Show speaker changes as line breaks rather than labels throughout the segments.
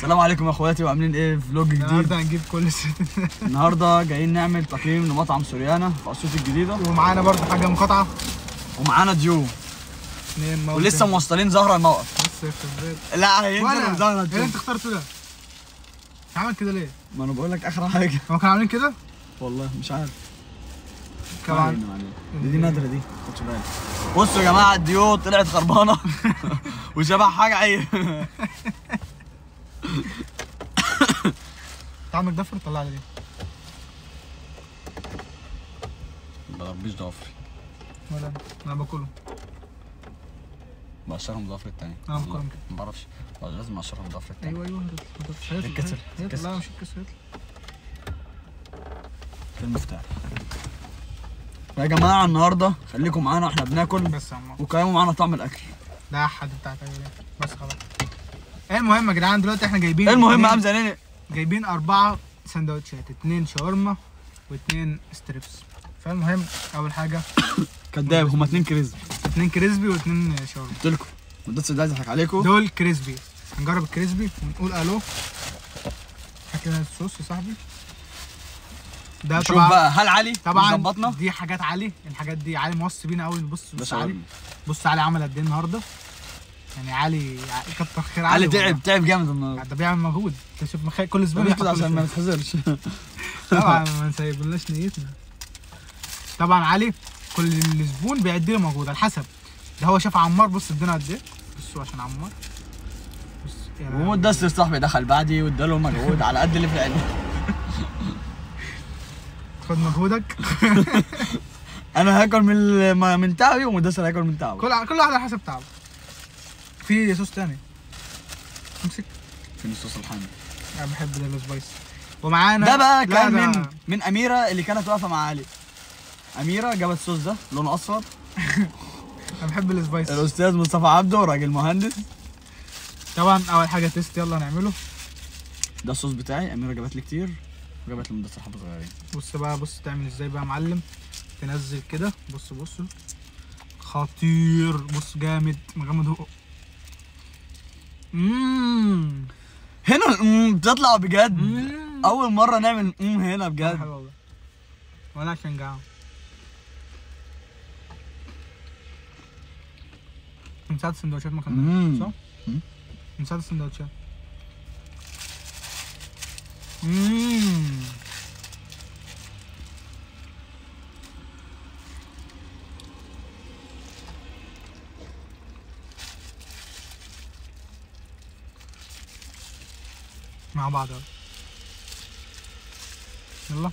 السلام عليكم يا اخواتي وعاملين ايه فلوج جديد
النهارده هنجيب كل ست
النهارده جايين نعمل تقييم لمطعم سوريانا في اسيوط الجديده
ومعانا برضه حاجه مقاطعه
ومعانا ضيوف
اثنين موت
ولسه موصلين زهره الموقف
لسه يخرب بيت
لا هينزل
ولا
زهره
ايه اللي
تشوف.
انت اخترته ده؟ عمل كده ليه؟
ما انا بقول لك اخر حاجه
هو كانوا عاملين كده؟
والله مش عارف
كمان
ما علينا، ما علينا. دي, دي نادره دي خدش بالك بصوا يا جماعه الديوت طلعت خربانه وشبه حاجه عيب
طعمك ضفر طلع لي دي
ما ضربيش ضفري
ولا انا انا باكله
بقشرهم ضفري التاني
أنا باكلهم كده.
ما بعرفش لازم اقشرهم ضفري التاني
ايوه ايوه هيطلع
اتكسر،
هيطلع
اتكسر.
لا مش اتكسر هيطلع
في المفتاح يا جماعه النهارده خليكم معانا واحنا بناكل
بس يا عم
وقيموا معانا طعم الاكل
ده حد بتاعت ايوه بس خلاص ايه المهم يا جدعان دلوقتي احنا جايبين
ايه المهم يا
اتنين-
عم زناني
جايبين أربعة سندوتشات اتنين شاورما واتنين ستريبس فالمهم أول حاجة
كداب هما اتنين كريزبي
اتنين كريسبي واتنين شاورما
قلت لكم مدرس ده عايز اضحك عليكم
دول كريسبي هنجرب الكريسبي ونقول ألو هات لنا الصوص يا صاحبي ده
شوف
طبعا
بقى هل علي
طبعا
ظبطنا
دي حاجات علي الحاجات دي علي موصي بينا قوي بص
ده
بص علي
شاورما
بص علي عمل قد ايه النهارده يعني علي كتر خير علي
علي تعب تعب جامد النهارده
ده بيعمل مجهود انت شوف مخ... كل زبون
بياخد
ياخد
عشان ما
كل
نتحذرش
طبعا ما نسيبلناش نيتنا طبعا علي كل زبون بيعد له مجهود على حسب ده هو شاف عمار بص ادينا قد ايه بصوا عشان عمار بص يا لهوي.
ومدسر صاحبي دخل بعدي واداله مجهود على قد اللي في العلم
خد مجهودك
انا هاكل من ال- من تعبي ومدسر هياكل من تعبه
كل كل واحد على حسب تعبه في صوص تاني امسك
فين الصوص الحامي
انا بحب ده السبايس ومعانا
ده بقى
لا،
كان
ده-
من من اميره اللي كانت واقفه مع علي اميره جابت الصوص ده لونه اصفر
انا بحب السبايس
الاستاذ مصطفى عبده راجل مهندس
طبعا اول حاجه تيست يلا نعمله
ده الصوص بتاعي اميره جابت لي كتير وجابت لي مدسر حبه صغيرين
بص بقى بص تعمل ازاي بقى يا معلم تنزل كده بص بص خطير بص جامد مغمض هو اممم
هنا الأم بتطلع بجد
مم.
اول مره نعمل ام هنا
حلو
بجد
والله وانا عشان جعان من ساعة السندوتشات ما
مم.
كنا صح؟
مم.
من ساعة السندوتشات مم. مع بعض يلا. يلا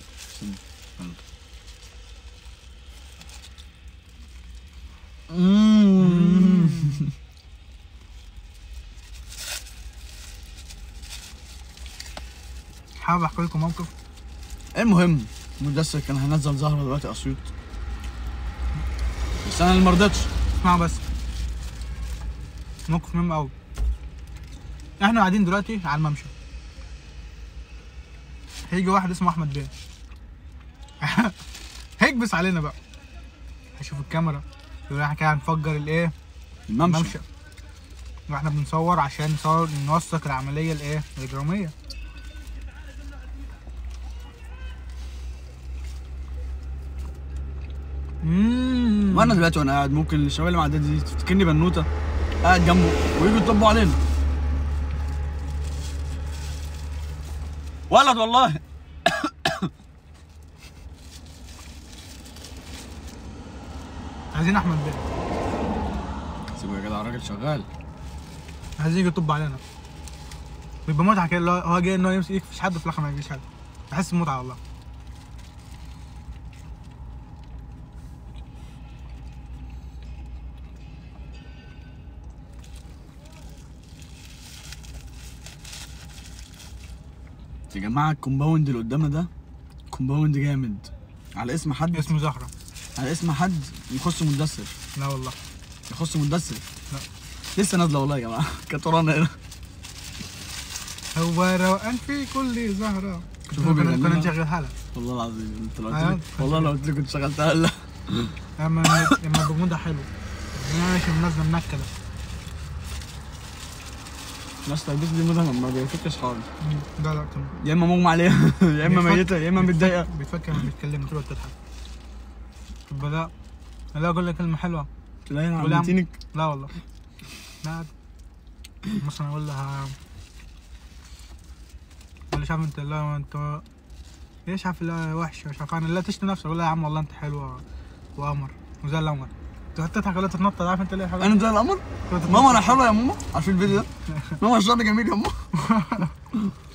مم.
حابب احكي لكم موقف
المهم مدسر كان هينزل زهره دلوقتي اسيوط بس انا اللي مرضتش
اسمعوا بس موقف مهم قوي احنا قاعدين دلوقتي على الممشى هيجي واحد اسمه احمد بيه هيكبس علينا بقى هيشوف الكاميرا يقول احنا كده هنفجر الايه
الممشى
الممشى واحنا بنصور عشان نصور نوثق العمليه الايه الاجراميه مم.
وانا دلوقتي وانا قاعد ممكن الشباب اللي معديه دي تفتكرني بنوته قاعد جنبه ويجوا يطبوا علينا ولد والله
عايزين احمد بيه
سيبوا يا جدع الراجل شغال
عايزين يجي يطب علينا بيبقى متعه كده اللي هو- هو جاي ان هو يمسك يكفش حد في الاخر ما يجيش حد بحس بمتعه والله
يا جماعه الكومباوند اللي قدامنا ده كومباوند جامد على اسم حد
اسمه زهره
على اسم حد يخص مدثر
لا والله
يخص مدثر
لا.
لسه نازله والله يا جماعه كانت ورانا هنا
هو روقان في كل زهره
شوفوا
كنا
بيغنينا.
كنا نشغل حلقه
والله العظيم انت لو
أيوة.
قلت لك والله لو قلت لك كنت شغلتها لا
اما لما البرمودا حلو انا ماشي منزل منكده
ناس تلبس دي مثلا ما بيفكش خالص
لا لا تمام
يا اما مغمى عليها يا اما
بيتفك-
ميته يا اما
بيتفك-
متضايقه
بيتفكر لما بيتكلم تقعد تضحك طب لا لا اقول لك كلمه حلوه
تلاقيها
ولا عم-
عملتينك
لا والله لا عادي. مثلا اقول لها ولا شايف انت لا انت ايش عارف لا وحش مش عارف انا لا تشتي نفسك اقول لها يا عم والله انت حلوه وقمر وزي القمر تقعد تضحك ولا تتنطط عارف انت ليه حاجه
انا زي القمر ماما انا حلوه يا ماما عارفين الفيديو ده ماما الشعر جميل يا ماما